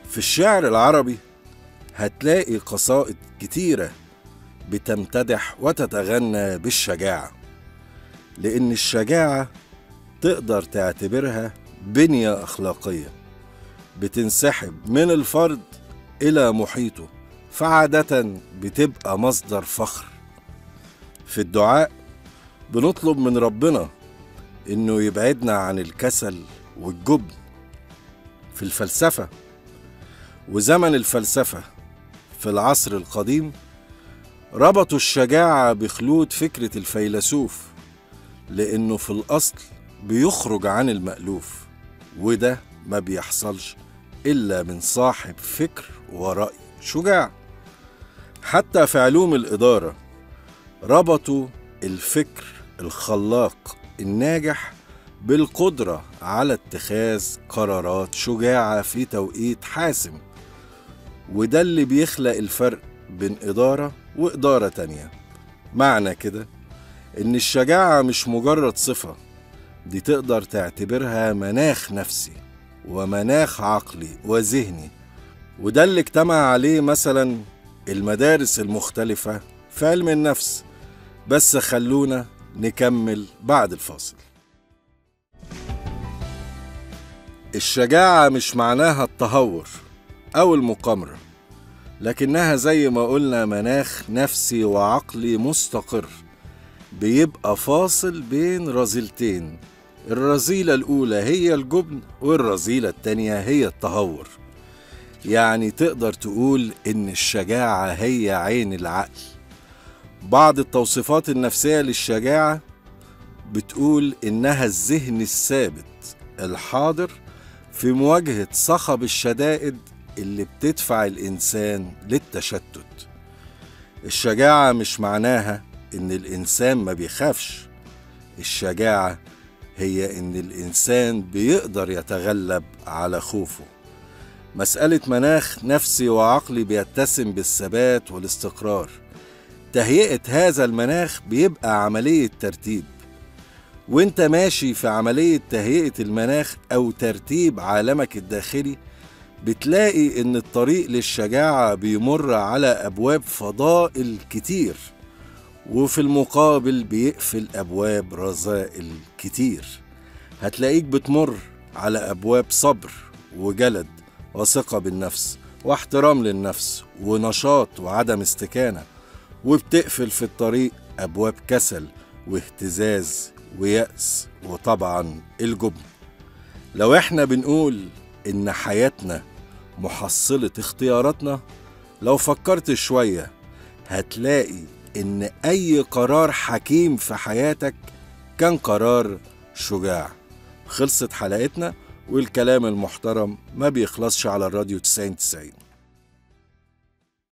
في الشعر العربي هتلاقي قصائد كتيرة بتمتدح وتتغنى بالشجاعة لأن الشجاعة تقدر تعتبرها بنية أخلاقية بتنسحب من الفرد إلى محيطه فعادة بتبقى مصدر فخر في الدعاء بنطلب من ربنا إنه يبعدنا عن الكسل والجبن في الفلسفة وزمن الفلسفة في العصر القديم ربطوا الشجاعة بخلود فكرة الفيلسوف لأنه في الأصل بيخرج عن المألوف وده ما بيحصلش إلا من صاحب فكر ورأي شجاع حتى في علوم الإدارة ربطوا الفكر الخلاق الناجح بالقدرة على اتخاذ قرارات شجاعة في توقيت حاسم وده اللي بيخلق الفرق بين إدارة وإدارة تانية معنى كده إن الشجاعة مش مجرد صفة دي تقدر تعتبرها مناخ نفسي ومناخ عقلي وذهني وده اللي اجتمع عليه مثلا المدارس المختلفة في علم النفس بس خلونا نكمل بعد الفاصل الشجاعة مش معناها التهور أو المقامرة لكنها زي ما قلنا مناخ نفسي وعقلي مستقر بيبقى فاصل بين رذيلتين الرذيلة الأولى هي الجبن والرذيلة التانية هي التهور يعني تقدر تقول إن الشجاعة هي عين العقل بعض التوصيفات النفسية للشجاعة بتقول إنها الذهن الثابت الحاضر في مواجهة صخب الشدائد اللي بتدفع الإنسان للتشتت الشجاعة مش معناها إن الإنسان ما بيخافش الشجاعة هي إن الإنسان بيقدر يتغلب على خوفه مسألة مناخ نفسي وعقلي بيتسم بالثبات والاستقرار تهيئة هذا المناخ بيبقى عملية ترتيب وانت ماشي في عملية تهيئة المناخ أو ترتيب عالمك الداخلي بتلاقي إن الطريق للشجاعة بيمر على أبواب فضائل كتير وفي المقابل بيقفل أبواب رذائل كتير هتلاقيك بتمر على أبواب صبر وجلد وثقة بالنفس واحترام للنفس ونشاط وعدم استكانة وبتقفل في الطريق أبواب كسل واهتزاز ويأس وطبعا الجبن لو احنا بنقول إن حياتنا محصلة اختياراتنا لو فكرت شوية هتلاقي إن أي قرار حكيم في حياتك كان قرار شجاع خلصت حلقتنا والكلام المحترم ما بيخلصش على الراديو 90 90